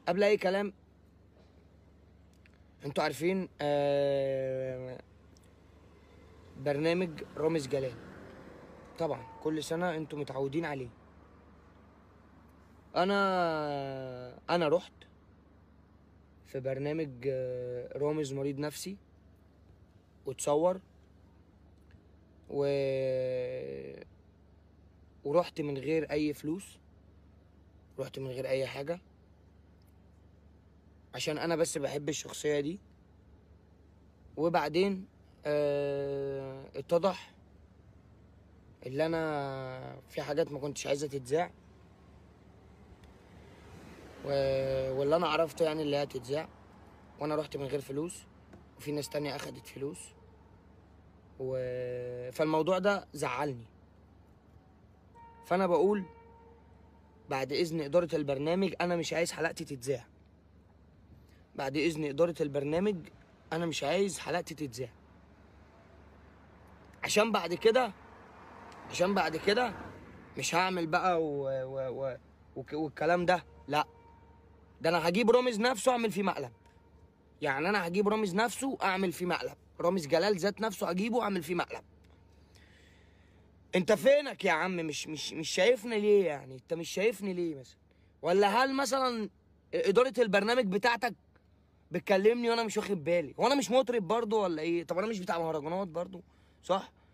قبل اي كلام انتوا عارفين آه برنامج رامز جلال طبعا كل سنه انتوا متعودين عليه انا انا رحت في برنامج آه، رامز مريض نفسي وتصور و ورحت من غير اي فلوس رحت من غير اي حاجه عشان انا بس بحب الشخصيه دي وبعدين آه اتضح اللي انا في حاجات ما كنتش عايزه تتذاع و... واللي انا عرفته يعني اللي هي تتذاع وانا رحت من غير فلوس وفي ناس تانية اخدت فلوس و... فالموضوع ده زعلني فانا بقول بعد اذن اداره البرنامج انا مش عايز حلقتي تتذاع بعد اذن اداره البرنامج انا مش عايز حلقتي تتذاع عشان بعد كده عشان بعد كده مش هعمل بقى و... و... و... وك... والكلام ده لا ده انا هجيب رامز نفسه اعمل فيه مقلب يعني انا هجيب رامز نفسه اعمل فيه مقلب رامز جلال ذات نفسه هجيبه اعمل فيه مقلب انت فينك يا عم مش مش مش شايفني ليه يعني انت مش شايفني ليه مثلا ولا هل مثلا اداره البرنامج بتاعتك بتكلمني وانا مش واخد بالي هو انا مش مطرب برضو ولا ايه طب انا مش بتاع مهرجانات برضو صح